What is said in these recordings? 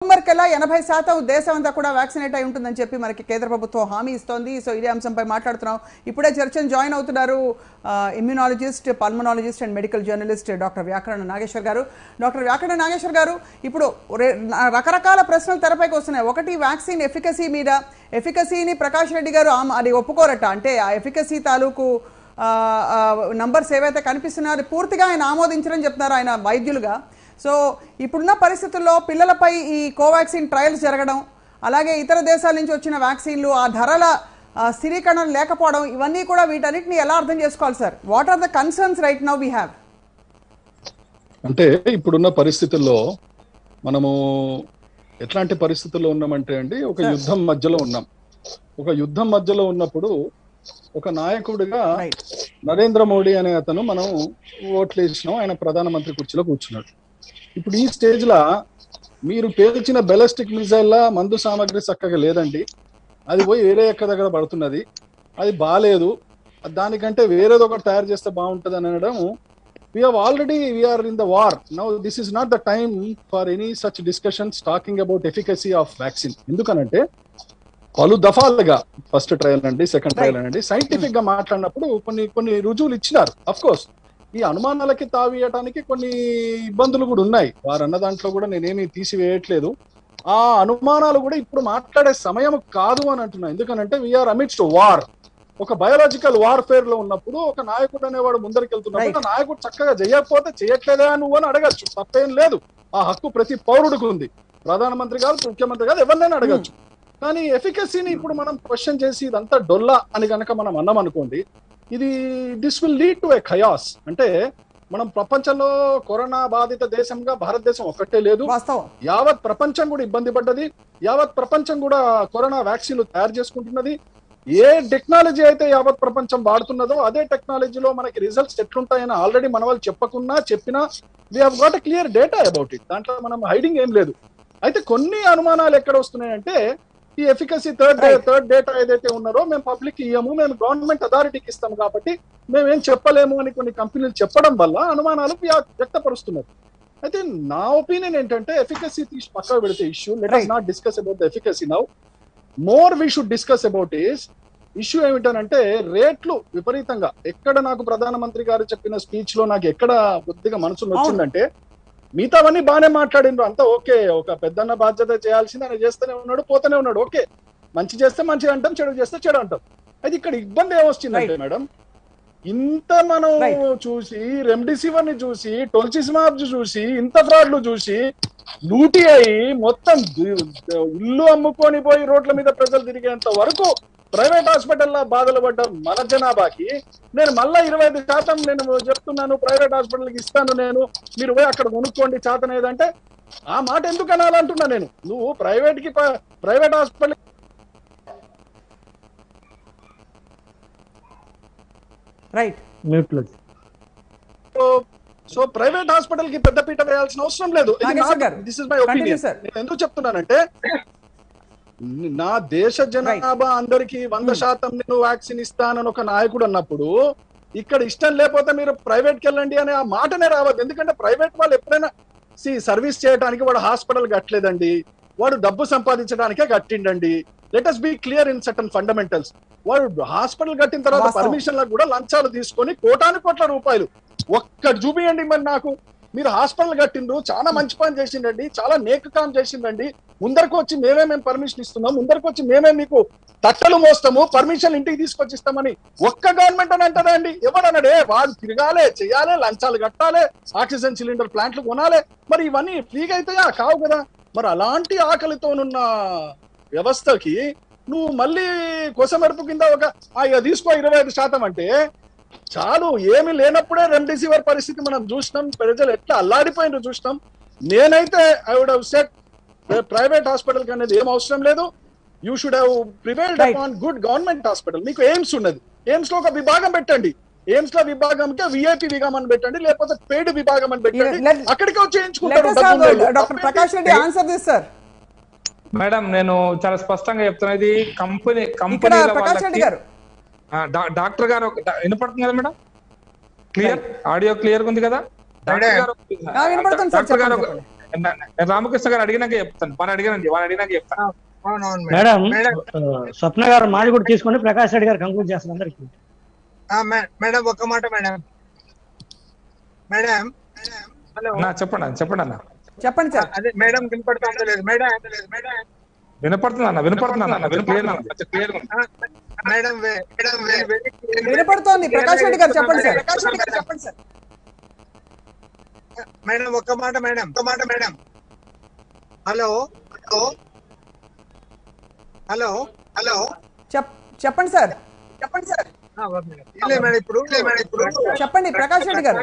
November కల్లా ఎనభై శాతం దేశం అంతా కూడా వ్యాక్సినేట్ అయి ఉంటుందని చెప్పి మనకి కేంద్ర ప్రభుత్వం హామీ ఇస్తోంది సో ఇదే అంశంపై మాట్లాడుతున్నాం ఇప్పుడే చర్చను జాయిన్ అవుతున్నారు immunologist pulmonologist and medical journalist doctor Vyakarana Nageswar గారు డాక్టర్ వ్యాకరణ నాగేశ్వర్ గారు ఇప్పుడు రె- రకరకాల ప్రశ్నలు తెరపైకి వస్తున్నాయి ఒకటి వ్యాక్సిన్ ఎఫికసీ మీద ఎఫికసీని ప్రకాష్ రెడ్డి గారు ఆమ్- అది ఒప్పుకోరట అంటే ఆ ఎఫికసీ తాలూకు నంబర్స్ ఏవైతే కనిపిస్తున్నాయో అది పూర్తిగా ఆయన ఆమోదించరని చెప్తున్నారు ఆయన వైద్యులుగా సో ఇప్పుడున్న పరిస్థితుల్లో పిల్లలపై ఈ కోవాక్సిన్ ట్రయల్స్ జరగడం అలాగే ఇతర దేశాల నుంచి వచ్చిన వ్యాక్సిన్లు ఆ ధరల ఆ, స్థిరీకరణ లేకపోవడం ఇవన్నీ కూడా వీటన్నిటిని ఎలా అర్థం చేసుకోవాలి sir what are the concerns right now we have అంటే ఇప్పుడున్న పరిస్థితుల్లో మనము ఎట్లాంటి పరిస్థితుల్లో ఉన్నామంటే అండి ఒక యుద్ధం మధ్యలో ఉన్నాం ఒక యుద్ధం మధ్యలో ఉన్నప్పుడు ఒక నాయకుడిగా రైట్ నరేంద్ర మోడీ అనే అతను మనం ఓట్లు వేసినాం ఆయన ప్రధానమంత్రి కుర్చీలో కూర్చున్నాడు ఇప్పుడు ఈ స్టేజ్ లా మీరు పేల్చిన బెలస్టిక్ మిజైల్ లా మందు సామాగ్రి చక్కగా లేదండి అది పోయి వేరే ఎక్క దగ్గర పడుతున్నది అది బాగాలేదు దానికంటే వేరేది ఒకటి తయారు చేస్తే బాగుంటది అని అనడం we have already we are in the war now this is not the time for any such discussions talking about efficacy of vaccine ఎందుకనంటే పలు దఫాలుగా ఫస్ట్ ట్రయల్ అండి సెకండ్ ట్రయల్ అండి సైంటిఫిక్ గా మాట్లాడినప్పుడు కొన్ని కొన్ని రుజువులు ఇచ్చినారు అఫ్ కోర్స్ ఈ అనుమానాలకి తావియటానికి కొన్ని ఇబ్బందులు కూడా ఉన్నాయి వారు అన్న దాంట్లో కూడా నేనేమి తీసివేయట్లేదు ఆ అనుమానాలు కూడా ఇప్పుడు మాట్లాడే సమయం కాదు అని అంటున్నా ఎందుకనంటే వీఆర్ అమిట్స్ వార్ ఒక బయోలాజికల్ వార్ఫేర్ లో ఉన్నప్పుడు ఒక నాయకుడు అనేవాడు ముందరికి వెళ్తున్నప్పుడు ఆ నాయకుడు చక్కగా చేయకపోతే చేయట్లేదా నువ్వు అని అడగచ్చు తప్పేం లేదు ఆ హక్కు ప్రతి పౌరుడికి ఉంది ప్రధానమంత్రి కాదు ముఖ్యమంత్రి కాదు ఎవరినైనా అడగచ్చు కానీ ఎఫికసీని ఇప్పుడు మనం క్వశ్చన్ చేసి ఇదంతా డొల్లా అని గనక మనం అన్నాం అనుకోండి ఇది this will lead to a chaos అంటే మనం ప్రపంచంలో కరోనా బాధిత దేశంగా భారతదేశం ఒక్కటే లేదు వాస్తవం యావత్ ప్రపంచం కూడా ఇబ్బంది పడ్డది యావత్ ప్రపంచం కూడా కరోనా వ్యాక్సిన్లు తయారు చేసుకుంటున్నది ఏ టెక్నాలజీ అయితే యావత్ ప్రపంచం వాడుతున్నదో అదే టెక్నాలజీలో మనకి రిజల్ట్స్ ఎట్లుంటాయని ఆల్రెడీ మన వాళ్ళు చెప్పకున్నా చెప్పినా we have got clear data about it దాంట్లో మనం హైడింగ్ ఏం లేదు అయితే కొన్ని అనుమానాలు ఎక్కడ వస్తున్నాయంటే ఈ efficacy third Right. Third data ఏదైతే ఉన్నారో మేము పబ్లిక్ ఇయ్యము మేము గవర్నమెంట్ అథారిటీకి ఇస్తాం కాబట్టి మేము ఏం చెప్పలేము అని కొన్ని కంపెనీలు చెప్పడం వల్ల అనుమానాలు వ్యా- వ్యక్తపరుస్తున్నారు అయితే నా ఒపీనియన్ ఏంటంటే ఎఫికసీ తీసి పక్కకు పెడితే issue let Right. Us not discuss about the efficacy now more we should discuss about this issue ఏమిటనంటే రేట్లు విపరీతంగా ఎక్కడ నాకు ప్రధానమంత్రి గారు చెప్పిన స్పీచ్ లో నాకు ఎక్కడ కొద్దిగా మనసు నచ్చిందంటే మిగతావన్నీ బాగానే మాట్లాడిండ్రు అంతా ఓకే ఒక పెద్దన్న బాధ్యత చేయాల్సింది ఆయన చేస్తూనే ఉన్నాడు పోతూనే ఉన్నాడు ఓకే మంచి చేస్తే మంచిగా అంటాం చెడు చేస్తే చెడు అంటాం అయితే ఇక్కడ ఇబ్బంది ఏమొచ్చిందంటే మేడం ఇంత మనం Right. చూసి రెమ్డెసివిర్ ని చూసి టొల్చిస్మాబ్ చూసి ఇంత ఫ్రాడ్లు చూసి లూటీ అయి మొత్తం ది- ఇల్లు అమ్ముకొని పోయి రోడ్ల మీద ప్రజలు తిరిగేంత వరకు ప్రైవేట్ హాస్పిటల్లో బాధలు పడ్డ మన జనాభాకి నేను మళ్ళా ఇరవై ఐదు శాతం నేను చెప్తున్నాను ప్రైవేట్ హాస్పిటల్కి ఇస్తాను నేను మీరు పోయి అక్కడ కొనుక్కోండి చేతన ఏదంటే ఆ మాట ఎందుకు అనాలంటున్నా నేను నువ్వు ప్రైవేట్ కి ప- ప్రైవేట్ హాస్పిటల్ రైట్ మ్యూట్ లో సో ప్రైవేట్ హాస్పిటల్ కి పెద్ద పీట వేయాల్సిన అవసరం లేదు Nageswar garu, this is my continue, opinion sir. నేను ఎందుకు చెప్తున్నానంటే నా దేశ జనాభా అందరికి వంద శాతం నేను వ్యాక్సిన్ ఇస్తానని ఒక నాయకుడు అన్నప్పుడు ఇక్కడ ఇష్టం లేకపోతే మీరు ప్రైవేట్ కి వెళ్ళండి అనే ఆ మాటనే రావద్దు ఎందుకంటే ప్రైవేట్ వాళ్ళు ఎప్పుడైనా సి సర్వీస్ చేయడానికి వాడు హాస్పిటల్ కట్టలేదండి వాడు డబ్బు సంపాదించడానికే కట్టిండండి let us be clear in certain fundamentals వాడు హాస్పిటల్ కట్టిన తర్వాత వాస్తవం. పర్మిషన్లకు కూడా లంచాలు తీసుకొని కోటాను కోట్ల రూపాయలు ఒక్కటి చూపియండి మరి నాకు మీరు హాస్పిటల్ కట్టిండ్రు చాలా మంచి పని చేసిండండి చాలా నేక్ కామ్ చేసిండండి ముందరకు వచ్చి మేమే మేము పర్మిషన్ ఇస్తున్నాం ముందరకు వచ్చి మేమే మీకు తట్టలు మోస్తాము పర్మిషన్ ఇంటికి తీసుకొచ్చి ఇస్తామని ఒక్క గవర్నమెంట్ అని అంటదా అండి ఎవడన్నాడే వాడు తిరగాలే చేయాలి లంచాలు కట్టాలి ఆక్సిజన్ సిలిండర్ ప్లాంట్లు కొనాలి మరి ఇవన్నీ ఫ్రీగా అవుతాయా కావు కదా మరి అలాంటి ఆకలితోనున్న వ్యవస్థకి నువ్వు మళ్ళీ కొసమెరుపు కింద ఒక "ఆ, ఇక తీసుకో ఇరవై ఐదు శాతం అంటే చాలు ఏమి లేనప్పుడే రెమ్డెసివిర్ పరిస్థితి మనం చూసినాం ప్రజలు ఎట్లా అల్లాడిపోయినారు చూసినాం నేనైతే I would have set private hospital కి అనేది ఏం అవసరం లేదు you should have prepared Right. Upon good government hospital మీకు ఎయిమ్స్ ఉన్నది ఎయిమ్స్ లో ఒక విభాగం పెట్టండి ఎయిమ్స్ లో విభాగంకే విఐపి విభాగం అని పెట్టండి లేకపోతే పేడ్ విభాగం అని పెట్టండి Let- అక్కడికే వచ్చి లెట్ చేయించుకుంటారు us డబ్బు have ఉన్నోళ్ళు. డాక్టర్ తప్పేంటి? Prakash Reddy answer this sir madam నేను చాలా స్పష్టంగా చెప్తున్నా ఇది కంపెనీ ఇక్కడ కంపెనీ ప్రకాష్ రెడ్డి గారు డాక్టర్ గారు ఒక- డా- వినపడుతుంది కదా మేడం క్లియర్ ఆడియో క్లియర్ ఉంది కదా డాక్టర్ గారు ఆ, వినపడుతుంది సార్, డాక్టర్ గారు చెప్పండి, ఒక- నేను రామకృష్ణ గారు అడిగినాక చెప్తాను వారు అడిగానండి వారు అడిగినాక చెప్తాను అవునవును మేడం మేడం మేడం ఆ, స్వప్న గారు మాది కూడా తీసుకొని ప్రకాష్ రెడ్డి గారు కంక్లూడ్ చేస్తారు అందరికి ఆ, మే- మేడం ఒక్క మాట మేడం మేడం హలో అన్న చెప్పండి అన్న చెప్పండి అన్న చెప్పండి సార్ అదే మేడం వినపడుతుందో లేదు మేడం మేడం వినపడుతుంది అన్న వినపడుతుంది అన్న వినపడుతుంది క్లియర్ ఆ, మేడం వే- మేడం వే- వే- వినపడుతోంది ప్రకాష్ రెడ్డి గారు చెప్పండి సార్ ప్రకాష్ రెడ్డి గారు చెప్పండి సార్ మేడం ఒక్క మాట మేడం ఒక్క మాట madam hello hello hello hello చెప్ చెప్పండి సార్ చెప్పండి సార్ ఆ, ఓకే మేడం. ఇల్లే మేడం ఇప్పుడు ఇల్లే మేడం ఇప్పుడు చెప్పండి ప్రకాష్ రెడ్డి గారు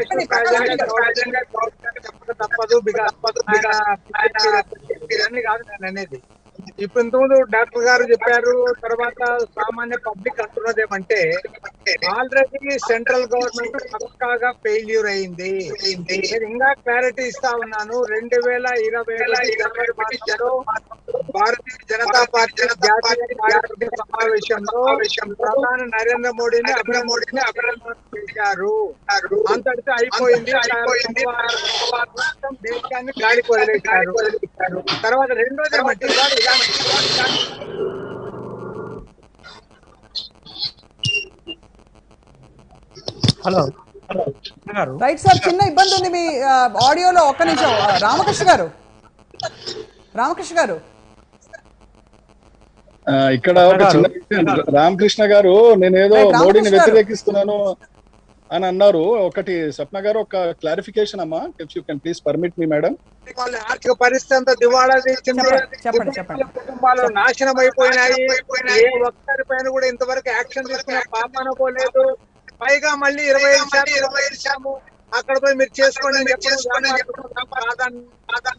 చెప్పక తప్పదు బిగా ఆయన ఇవన్నీ కాదు నేను అనేది ఇప్పుడు ఇంతకుముందు డాక్టర్ గారు చెప్పారు తర్వాత సామాన్య పబ్లిక్ అంటున్నది ఏమంటే ఆల్రెడీ సెంట్రల్ గవర్నమెంట్ పక్కాగా ఫెయిల్యూర్ అయింది నేను ఇంకా క్లారిటీ ఇస్తా ఉన్నాను రెండు వేల ఇరవై ఇరవై మార్చిలో భారతీయ జనతా పార్టీ జాతీయ కార్యవర్గ సమావేశంలో ప్రధాని నరేంద్ర మోడీని అభినందన అభినందన చేశారు అంతటితో అయిపోయింది అయిపోయింది మొత్తం దేశాన్ని గాలికి వదిలేశారు తర్వాత రెండోది ఏమంటే ఇవాళ ఇలాంటి- హలో హలో స్వప్న గారు రైట్ సార్ చిన్న ఇబ్బంది ఉంది మీ ఆ, ఆడియోలో ఒక్క నిమిషం ఆ, రామకృష్ణ గారు రామకృష్ణ గారు ఆ, ఇక్కడ ఒక చిన్న విషయం. రామకృష్ణ గారు నేనేదో రైట్, రామకృష్ణ మోడీని గారు. వ్యతిరేకిస్తున్నాను అని అన్నారు ఒకటి స్వప్న గారు ఒక క్లారిఫికేషన్ అమ్మా if you can please permit me madam వాళ్ళ ఆర్థిక పరిస్థితి అంతా దివాళా తీసింది చెప్పండి, చెప్పండి, చెప్పండి. కుటుంబాలు నాశనం అయిపోయినాయి ఏ ఒక్కరి పైన కూడా ఇంతవరకు యాక్షన్ తీసుకునే పాపన పోలేదు పైగా మళ్ళీ ఇరవై ఐదు శాతం ఇరవై ఐదు శాతం అక్కడ పోయి మీరు చేసుకోండి అని చెప్పడం కాదని కాదని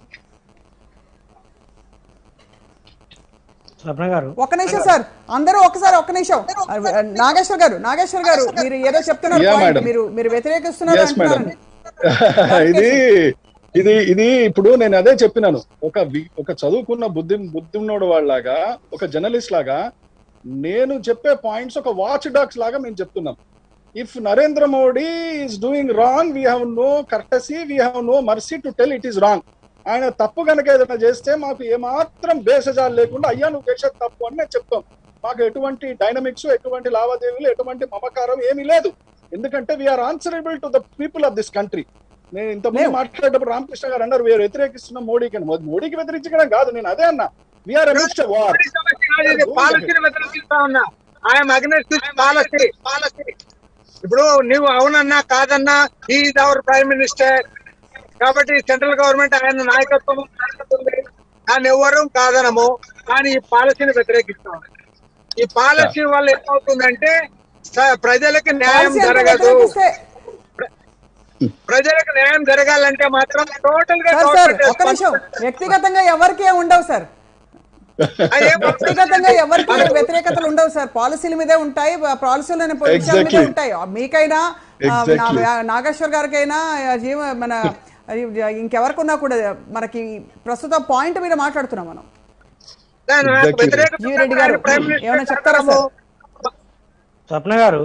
స్వప్న గారు ఒక్క నిమిషం సార్ అందరూ ఒక్కసారి ఒక్క నిమిషం ఆ, నాగేశ్వర్ గారు నాగేశ్వర్ గారు మీరు ఏదో చెప్తున్నారు Yeah, point. madam. మీరు మీరు వ్యతిరేకిస్తున్నారు ఎస్ మేడం అంటున్నారు ఇది ఇది ఇది ఇప్పుడు నేను అదే చెప్పినాను ఒక వి- ఒక చదువుకున్న బుద్ధి బుద్ధిన్నోడు వాళ్ళలాగా ఒక జర్నలిస్ట్ లాగా నేను చెప్పే పాయింట్స్ ఒక వాచ్ డాగ్స్ లాగా మేము చెప్తున్నాం if Narendra Modi is doing wrong we have no courtesy we have no mercy to tell it is wrong ఆయన తప్పు కనుక ఏదైనా చేస్తే మాకు ఏమాత్రం బేసజాలు లేకుండా అయ్యా నువ్వు చేసేది తప్పు అని నేను చెప్తాం మాకు ఎటువంటి డైనమిక్స్ ఎటువంటి లావాదేవీలు ఎటువంటి మమకారం ఏమీ లేదు ఎందుకంటే we're answerable to the people of this country నేను ఇంతకుముందు లేవు. మాట్లాడేటప్పుడు రామకృష్ణ గారు అన్నారు వీరు వ్యతిరేకిస్తున్న మోడీకి అని. మోడీకి వ్యతిరేకించడం కాదు నేను అదే అన్నా వీఆర్ అగెన్స్ట్ వార్ పాలసీని వ్యతిరేకిస్తా ఉన్నా ఐఎమ్ అగ్నెస్ట్ పాలసీ పాలసీ ఇప్పుడు నువ్వు అవునన్నా కాదన్నా ఈజ్ అవర్ ప్రైమ్ మినిస్టర్ కాబట్టి సెంట్రల్ గవర్నమెంట్ ఆయన నాయకత్వం దాన్ని ఎవరు కాదనము కానీ ఈ పాలసీని వ్యతిరేకిస్తాం ఈ పాలసీ వల్ల ఏమవుతుందంటే స- ప్రజలకి న్యాయం పాలసీ అంతా జరగదు వ్యతిరేకిస్తే ప్రజలకు న్యాయం జరగాలంటే మాత్రం టోటల్ గా సార్ సార్ government ఒక్క నిమిషం వ్యక్తిగతంగా ఎవరికి ఏం ఉండవు సార్ అదేం వ్యక్తిగతంగా ఎవరికి వ్యతిరేకతలు ఉండవు సార్ పాలసీల మీదే ఉంటాయి పాలసీలు అనే విషయాల మీదే Exactly. ఉంటాయి మీకైనా ఆ, Exactly. నా- నాగేశ్వర్ గారికైనా ఆ, జీవ మన అది ఇంకెవరికున్నా కూడా మనకి ప్రస్తుత పాయింట్ మీద మాట్లాడుతున్నాం మనం దాని Exactly. వ్యతిరేకత జీవిరెడ్డి గారు, ప్రైమ్ మినిస్టర్ ఏమైనా చెప్తారా సార్? స్వప్న గారు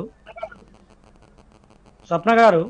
స్వప్న గారు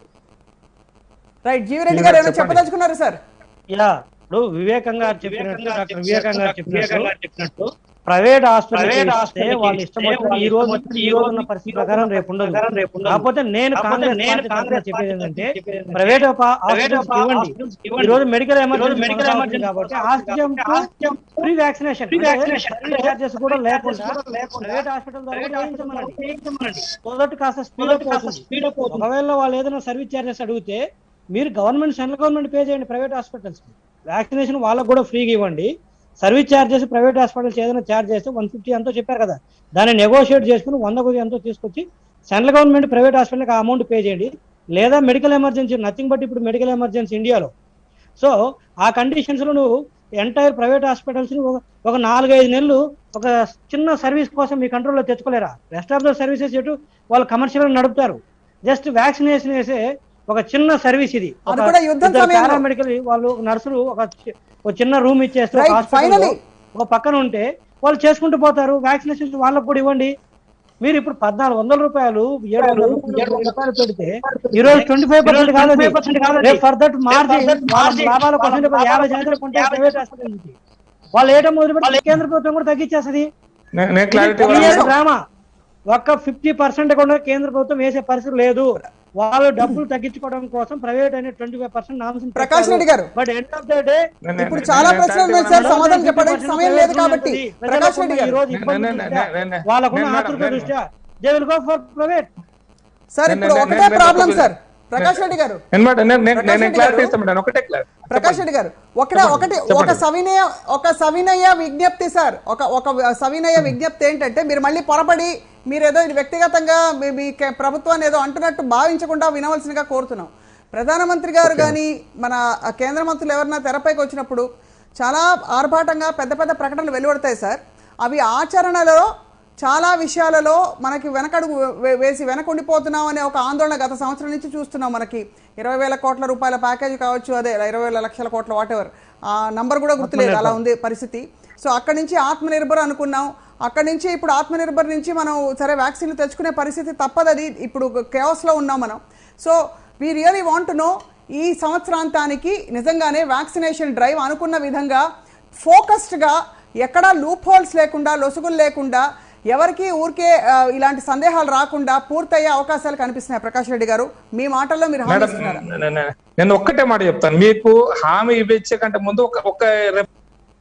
రైట్ జీవిరెడ్డి గారు ఏమైనా చెప్పదలుచుకున్నారు సార్ ఇలా ఇప్పుడు వివేకం గారు చెప్పినట్టు డాక్టర్ వివేకం గారు చెప్పినట్టు ప్రైవేట్ హాస్పిటల్ ఇస్తే వాళ్ళు ఇష్టం వచ్చినట్టు ఈ రోజు ఈ రోజు ఉన్న పరిస్థితి ప్రకారం రేపు ఉండదు కాకపోతే నేను కాంగ్రెస్ నేను కాంగ్రెస్ చెప్పేది ఏంటంటే ప్రైవేట్ హాస్పిటల్స్ ఇవ్వండి ఈ రోజు మెడికల్ ఎమర్జెన్సీ మెడికల్ ఎమర్జెన్సీ కాబట్టి హాస్పిటల్ ఫ్రీ వ్యాక్సినేషన్ చార్జెస్ కూడా లేకుండా ప్రైవేట్ హాస్పిటల్ ద్వారా కూడా వేయించమనండి మొదటి కాస్త స్పీడ్ అప్ అవుతుంది ఒకవేళ వాళ్ళు ఏదైనా సర్వీస్ చార్జెస్ అడిగితే మీరు గవర్నమెంట్ సెంట్రల్ గవర్నమెంట్ పే చేయండి ప్రైవేట్ హాస్పిటల్స్ వ్యాక్సినేషన్ వాళ్ళకు కూడా ఫ్రీగా ఇవ్వండి సర్వీస్ చార్జెస్ ప్రైవేట్ హాస్పిటల్స్ ఏదైనా చార్జ్ చేస్తే వన్ ఫిఫ్టీ ఎంతో చెప్పారు కదా దాన్ని నెగోషియేట్ చేసుకుని వంద కొద్ది ఎంతో తీసుకొచ్చి సెంట్రల్ గవర్నమెంట్ ప్రైవేట్ హాస్పిటల్కి ఆ అమౌంట్ పే చేయండి లేదా మెడికల్ ఎమర్జెన్సీ నథింగ్ బట్ ఇప్పుడు మెడికల్ ఎమర్జెన్సీ ఇండియాలో సో ఆ కండిషన్స్ లో నువ్వు ఎంటైర్ ప్రైవేట్ హాస్పిటల్స్ ని ఒక- ఒక నాలుగైదు నెలలు ఒక చిన్న సర్వీస్ కోసం మీ కంట్రోల్లో తెచ్చుకోలేరా రెస్ట్ ఆఫ్ ద సర్వీసెస్ ఎటు వాళ్ళు కమర్షియల్ నడుపుతారు జస్ట్ వ్యాక్సినేషన్ వేసే ఒక చిన్న సర్వీస్ ఇది అది కూడా యుద్ధం సమయంలో. పారామెడికల్ వాళ్ళు నర్సులు ఒక చి- ఒక చిన్న రూమ్ ఇచ్చేస్తే ఒక Right, hospital లో finally. ఒక పక్కన ఉంటే వాళ్ళు చేసుకుంటూ పోతారు వ్యాక్సినేషన్ వాళ్ళకు కూడా ఇవ్వండి మీరు ఇప్పుడు పద్నాలుగు వందల రూపాయలు ఏడు వందల రూపాయలు ఏడు వందల రూపాయలు పెడితే ఈ రోజు ట్వంటీ ఫైవ్ పర్సెంట్ కాదు రేపు ఫర్ దట్ మార్జిన్ లాభాల పర్సెంట్ యాభై శాతం కొంటే ప్రైవేట్ హాస్పిటల్ నుంచి వాళ్ళు ఏటం మొదలు పెడితే కేంద్ర ప్రభుత్వం కూడా తగ్గించేస్తుంది నే- నేను క్లారిటీ ఇది తెలియదు డ్రామా ఒక్క ఫిఫ్టీ పర్సెంట్ కూడా కేంద్ర ప్రభుత్వం వేసే పరిస్థితి లేదు వాళ్ళు డబ్బులు తగ్గించుకోవడం కోసం ప్రైవేట్ అనే twenty five percent Prakash Reddy garu but end of the day ఇప్పుడు చాలా ప్రశ్నలు ఉన్నాయి సార్ సమాధానం చెప్పడానికి సమయం లేదు కాబట్టి ప్రకాష్ రెడ్డి గారు వాళ్ళకున్న ఆతృత దృష్ట్యా they will go for private sir ఇప్పుడు నేను- ఒకటే నేను- ప్రాబ్లం నేను- సార్ ప్రకాష్ రెడ్డి గారు నేను మాట- నేను- నేను- ప్రకాష్ నేను రెడ్డి క్లారిటీ గారు. ఇస్తాను మేడం ఒకటే క్లారిటీ ప్రకాష్ రెడ్డి గారు ఒకటే ఒకటి ఒక చెప్పండి. సవినయ ఒక సవినయ విజ్ఞప్తి సార్ ఒక ఒక సవినయ విజ్ఞప్తి ఏంటంటే మీరు మళ్ళీ పొరపడి మీరు ఏదో ఇది వ్యక్తిగతంగా మీ- మీ కే- ప్రభుత్వాన్ని ఏదో అంటున్నట్టు భావించకుండా వినవలసిందిగా కోరుతున్నాం ప్రధానమంత్రి గారు కానీ మన ఆ కేంద్ర మంత్రులు ఎవరైనా తెరపైకి వచ్చినప్పుడు చాలా ఆర్భాటంగా పెద్ద పెద్ద ప్రకటనలు వెలువడతాయి సార్ అవి ఆచరణలో చాలా విషయాలలో మనకి వెనకడుగు వే- వేసి వెనకుండిపోతున్నాం అనే ఒక ఆందోళన గత సంవత్సరం నుంచి చూస్తున్నాం మనకి ఇరవై వేల కోట్ల రూపాయల ప్యాకేజ్ కావచ్చు అదే ఇరవై వేల లక్షల కోట్ల వాట్ ఎవర్ ఆ నంబర్ కూడా గుర్తులేదు అలా ఉంది పరిస్థితి సో అక్కడి నుంచి ఆత్మనిర్భర్ అనుకున్నాం అక్కడి నుంచి ఇప్పుడు ఆత్మనిర్భర్ నుంచి మనం సరే వ్యాక్సిన్లు తెచ్చుకునే పరిస్థితి తప్పదది ఇప్పుడు కేవస్లో ఉన్నాం మనం so we really want no ఈ సంవత్సరాంతానికి నిజంగానే వ్యాక్సినేషన్ డ్రైవ్ అనుకున్న విధంగా ఫోకస్డ్గా ఎక్కడా లూప్ హోల్స్ లేకుండా లొసుగులు లేకుండా ఎవరికి ఊరికే ఆ, ఇలాంటి సందేహాలు రాకుండా పూర్తయ్యే అవకాశాలు కనిపిస్తున్నాయి ప్రకాష్ రెడ్డి గారు మీ మాటల్లో మీరు హామీ మేడం ఇస్తున్నారా నే- నే- నేను ఒక్కటే మాట చెప్తాను మీకు హామీ ఇచ్చే కంటే ముందు ఒక ఒక రెఫ్-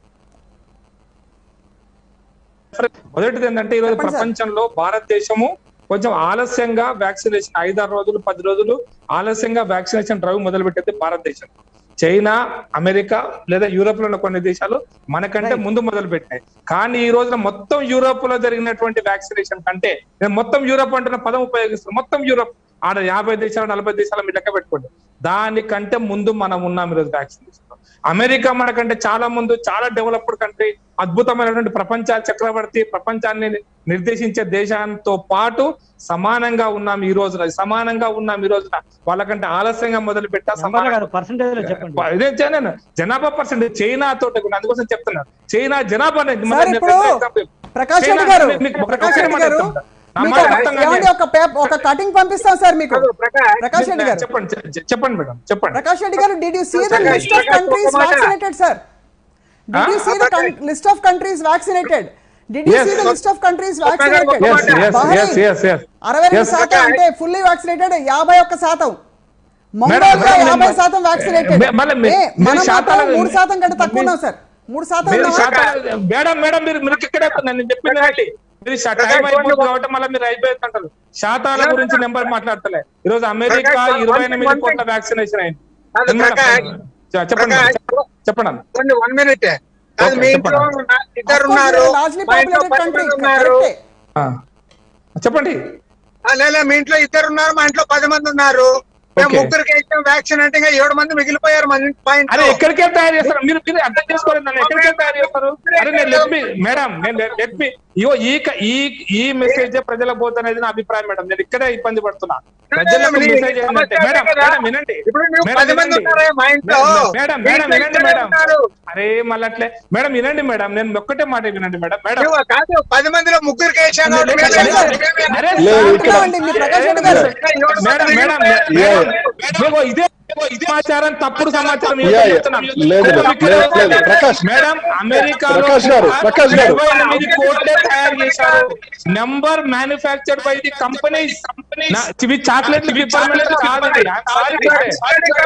మొదటిది ఏంటంటే ఈరోజు చెప్పండి సార్. ప్రపంచంలో భారతదేశము కొంచెం ఆలస్యంగా వ్యాక్సినేషన్ ఐదారు రోజులు పది రోజులు ఆలస్యంగా వ్యాక్సినేషన్ డ్రైవ్ మొదలు పెట్టింది భారతదేశం చైనా అమెరికా లేదా యూరోప్ లో ఉన్న కొన్ని దేశాలు మనకంటే ముందు మొదలు పెట్టినాయి కానీ ఈ రోజున మొత్తం యూరోప్ లో జరిగినటువంటి వ్యాక్సినేషన్ కంటే నేను మొత్తం యూరోప్ అంటున్న పదం ఉపయోగిస్తున్నాను మొత్తం యూరోప్ ఆడ యాభై దేశాలు నలభై దేశాలు మీరు లెక్క పెట్టుకోండి దానికంటే ముందు మనం ఉన్నాం ఈరోజు వ్యాక్సినేషన్ అమెరికా మనకంటే చాలా ముందు చాలా డెవలప్డ్ కంట్రీ అద్భుతమైనటువంటి ప్రపంచ చక్రవర్తి ప్రపంచాన్ని నిర్దేశించే దేశాంతో పాటు సమానంగా ఉన్నాం ఈ రోజున సమానంగా ఉన్నాం ఈ రోజున వాళ్ళకంటే ఆలస్యంగా మొదలు పెట్టా నంబర్లు కాదు పర్సంటేజ్ చెప్పండి ఇదే చే- నేను జనాభా పర్సెంట్ చైనా తోటి కూడా అందుకోసం చెప్తున్నాను చైనా జనాభా అనేది- సార్ నేను- ఇప్పుడు నేను- ప్రకాష్ చైనా- రెడ్డి గారు మీకు ఒక- ప్రకాష్ ఒకటే రెడ్డి మాట గారు చెప్తాను. నా మీకు మాట ఒక- మొత్తం ఏమండి కానీ- ఒక పేపర్ ఒక కటింగ్ పంపిస్తాం సార్ మీకు కాదు, ప్రకాష్ ప్రకాష్ రెడ్డి గారు చెప్పండి చె- చెప్పండి మేడం చెప్పండి Prakash Reddy garu did you see the Prakash list of Prakash countries ఒక మాట. Vaccinated sir did you Ah? See the list of countries vaccinated did you Yes. See the list of countries ఒక మాట, వ్యాక్సినేటెడ్ ఒక yes మాట. yes yes yes yes అరవై రెండు Yes. శాతం అంటే ఫుల్లీ వ్యాక్సినేటెడ్ యాభై ఒక్క శాతం మంగోలియా మేడం, యాభై నేను- శాతం వ్యాక్సినేటెడ్ మే- మళ్ళీ మీ- మన మీరు మాత్రం శాతాలు- మూడు శాతం కంటే తక్కువ ఉన్నాం సార్ మూడు శాతం మీరు ఉన్నామా? శాతాలు- మేడం మేడం మీరు మీరు ఇక్కడే నేను చెప్పింది ఏంటి? మీరు శా- టైం అయిపోతుంది కాబట్టి మళ్ళీ మీరు అయిపోతుంటారు శాతాల గురించి నెంబర్ మాట్లాడతలే ఈ రోజు అమెరికా ప్రకాష్, ఇరవై one ఎనిమిది thing, కోట్ల one thing. వ్యాక్సినేషన్ అయింది కాదు, ఏం మేడం? ప్రకాష్, చె- చెప్పండి మేడం, ప్రకాష్, చెప్పండి అన్న. కొన్ని వన్ మినిట్ కాదు Okay, మీ ఇంట్లో చెప్పండి. ఉన్న- ఇద్దరు Of course, ఉన్నారు we are largely మా ఇంట్లో populated పది country. మంది ఉన్నారు కరెక్టే. ఆ. చెప్పండి ఆ, లేదా మీ ఇంట్లో ఇద్దరు ఉన్నారు మా ఇంట్లో పది మంది ఉన్నారు మేము Okay. ముగ్గురికి ఇచ్చాం వ్యాక్సిన్ అంటే ఇంకా ఏడు మంది మిగిలిపోయారు మన ఇంటి- మా అరే ఇంట్లో ఎక్కడికి వెళ్ళి తయారు చేస్తారు మీరు మీరు అర్థం చేసుకోలేదు నన్ను ఎక్కడికి వెళ్ళి తయారు చేస్తారు అరే నేను లెట్ మీ మేడం నేను లెట్ మీ ఇగో ఈ క- ఈ ఈ మెసేజ్ ప్రజలకు పోతున్నది నా అభిప్రాయం మేడం నేను ఇక్కడే ఇబ్బంది పడుతున్నా ప్రజలకు నీ మెసేజ్ ఏంటంటే సమస్య మేడం అదే కదా. మేడం వినండి ఇప్పుడు నువ్వు మేడం, పది మంది వినండి. ఉన్నారా మా ఇంట్లో మేడం మీ మేడం ఇంట్లో వినండి ఇద్దరే మేడం ఉన్నారు. అరే మళ్ళీ అట్లే మేడం వినండి మేడం నేను ఒక్కటే మాట వినండి మేడం మేడం నువ్వు కాదు పది మందిలో ముగ్గురికి వేసాను లేదు, మేము లేదు, వేసాం. లేదు. మేము అరే లేదు, సార్, ఇక్కడ- అండి, మీ ప్రకాష్ రెడ్డి గారు. మేడం మేడం మేడం ఇదిగో ఇదే ఇదిగో ఇదే సమాచారం తప్పుడు సమాచారం యా, ఏదో యా. చెప్తున్నాను. లేదు, ఇక్కడ లేదు, ఇక్కడ లేదు, లేదు. ప్రకాష్. మేడం అమెరికాలో ప్రకాష్ గారు, ప్రకాష్ గారు. ఇరవై ఎనిమిది కోట్లే తయారు చేశారు number manufactured by the companies ఇవి చాక్లెట్లు పిప్పర్మెంట్ కాదు ఇది. I'm sorry to say.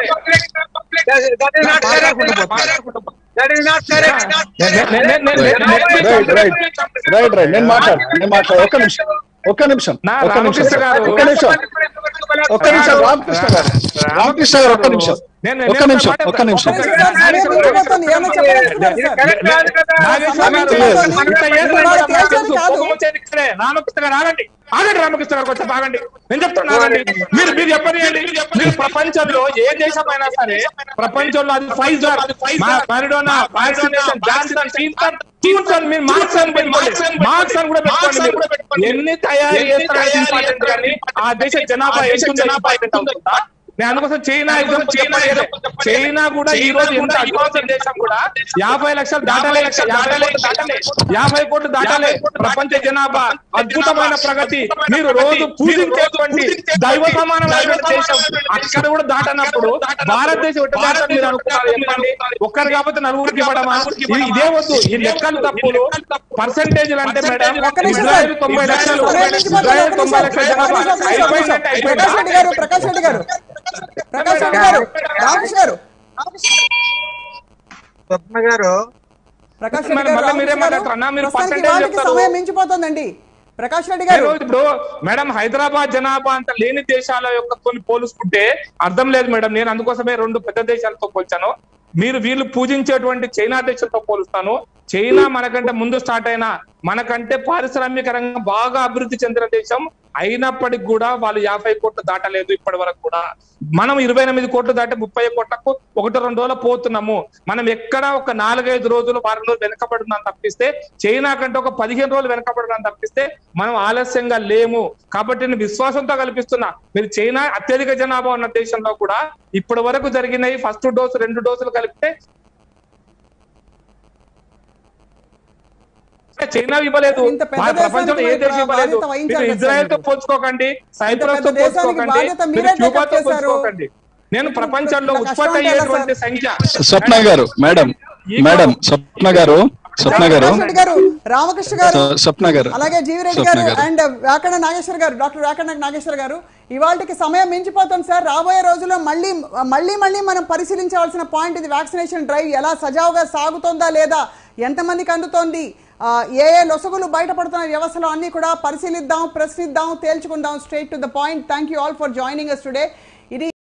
That is not correct. That is not correct. నే- నే- నే- నే- నే- నే- రైట్ రైట్ రైట్ రైట్ నేను మాట్లాడు నేను మాట్లాడు ఒక్క నిమిషం ఒక్క నిమిషం నా ఒక్క నిమిషం రామకృష్ణ గారు. ఒక్క నిమిషం ఒక్క నిమిషం రామకృష్ణ గారు రామకృష్ణ గారు ఒక్క నిమిషం నేను- ఒక్క నేను నిమిషం మాట- ఒక్క నిమిషం ఒక్క నిమిషం సార్, సమయం మించిపోతుంది. ఏమో చెప్పదలుచుకున్నారు ఇది సార్. correct కాదు కదా. నాగేశ్వర సమయం గారు, మించిపోతుంది. ఇంత ఏళ్ళు ఇవాళ నాకు తేల్చేది తెలుసు. కాదు. కోపం వచ్చేది ఇక్కడే. రామకృష్ణ గారు ఆగండి ఆగండి రామకృష్ణ గారు కొంచెం ఆగండి నేను చెప్తున్నా ఆగండి మీరు మీరు చెప్పండి మీరు ప్రపంచంలో ఏ దేశమైనా సరే ప్రపంచంలో అది ఫైజర్ మారిడోనా వ్యాక్సినేషన్ జాన్సన్ సీన్సన్ సీన్సన్ మీరు మార్క్స్ అని పెట్టుకోండి మార్క్స్ అని కూడా పెట్టుకోండి మీరు. ఎన్ని తయారు చేస్తారు ఇంపార్టెంట్ కానీ ఆ దేశ జనాభా ఎంత ఉందో ఇంపార్టెంట్ అవుతుందా నేను అందుకోసం చైనా ఎగ్జాంపుల్ చెప్పలేదు చైనా కూడా ఈ రోజు ఎంత అడ్వాన్స్ దేశం కూడా యాభై లక్షలు దాటాలే యాభై కోట్లు దాటాలే యాభై కోట్లు దాటాలే ప్రపంచ జనాభా అద్భుతమైన ప్రగతి మీరు రోజు పూజించేటువంటి దైవ సమానమైన దేశం అక్కడ కూడా దాటనప్పుడు భారతదేశం ఎట్లా దాటాలి మీరు అనుకున్నారు చెప్పండి ఒక్కరు కాకపోతే నలుగురికి ఇవ్వడమా ఇది- ఇదే వద్దు ఈ లెక్కలు తప్పులు పర్సెంటేజ్ అంటే మేడం ఒక్క నిమిషం ఇజ్రాయెల్ సార్. తొంభై లక్షలు సమయం మించిపోతుంది. ఇజ్రాయెల్ ఒక్క తొంభై నిమిషం. లక్షల ఒక్క జనాభా నిమిషం, ఒక్క నిమిషం, ఒక్క నిమిషం. అయిపోయిందంటే ప్రకాష్ రెడ్డి గారు ప్రకాష్ రెడ్డి గారు ప్రకాష్ రెడ్డి గారు రామకృష్ణ గారు స్వప్న గారు ప్రకాష్ రెడ్డి మరి గారు మళ్ళీ మీరే రామకృష్ణ గారు, మాట్లాడతారు అన్నా, మీరు ప్రస్తుతానికి percentage వాటికి చెప్తారు. సమయం మించిపోతుందండి ప్రకాష్ రెడ్డి నేను గారు ఇప్పుడు మేడం హైదరాబాద్ జనాభా అంత లేని దేశాల యొక్క కొన్ని పోల్చుకుంటే అర్థం లేదు మేడం నేను అందుకోసమే రెండు పెద్ద దేశాలతో పోల్చాను మీరు వీళ్ళు పూజించేటువంటి చైనా దేశంతో పోలుస్తాను చైనా మనకంటే ముందు స్టార్ట్ అయిన మనకంటే పారిశ్రామిక రంగం బాగా అభివృద్ధి చెందిన దేశం అయినప్పటికి కూడా వాళ్ళు యాభై కోట్లు దాటలేదు ఇప్పటి వరకు కూడా మనం ఇరవై ఎనిమిది కోట్లు దాటి ముప్పై కోట్లకు ఒకటి రెండు రోజులు పోతున్నాము మనం ఎక్కడ ఒక నాలుగైదు రోజులు వారం రోజులు వెనకబడున్నాం తప్పిస్తే చైనా కంటే ఒక పదిహేను రోజులు వెనకబడున్నాం తప్పిస్తే మనం ఆలస్యంగా లేము కాబట్టి నేను విశ్వాసంతో కల్పిస్తున్నా మీరు చైనా అత్యధిక జనాభా ఉన్న దేశంలో కూడా ఇప్పటి వరకు జరిగినాయి ఫస్ట్ డోసు రెండు డోసులు కలిపితే చైనా ఇవ్వలేదు ఇంత పెద్ద మన ప్రపంచంలో ఏ దేశానికి దేశం ఇవ్వలేదు బాధ్యత వహించాలి మీరు కదా ఇజ్రాయెల్ తో సార్ పోల్చుకోకండి సైప్రస్ తో పెద్ద దేశానికి పోల్చుకోకండి బాధ్యత మీరు మీరే క్యూబాతో take up చేశారు. పోల్చుకోకండి నేను ప్రపంచంలో ఇట్లా కష్టం ఉత్పత్తి అంటే ఎలా అయ్యేటువంటి సార్? సంఖ్య స్వప్న గారు మేడం మేడం స్వప్న గారు స్వప్న గారు ప్రకాష్ రెడ్డి గారు రామకృష్ణ గారు స్వ- స్వప్న గారు అలాగే జీవిరెడ్డి స్వప్న గారు గారు. అండ్ వ్యాకరణ నాగేశ్వర్ గారు డాక్టర్ వ్యాకరణ నాగేశ్వర్ గారు ఇవాళకి సమయం మించిపోతుంది సార్ రాబోయే రోజుల్లో మళ్ళీ మళ్ళీ మళ్ళీ మనం పరిశీలించవలసిన పాయింట్ ఇది వ్యాక్సినేషన్ డ్రైవ్ ఎలా సజావుగా సాగుతోందా లేదా ఎంతమందికి అందుతోంది ఆ, ఏ ఏ లొసగులు బయటపడుతున్న వ్యవస్థలో అన్ని కూడా పరిశీలిద్దాం ప్రశ్నిద్దాం తేల్చుకుందాం straight to the point thank you all for joining us today ఇది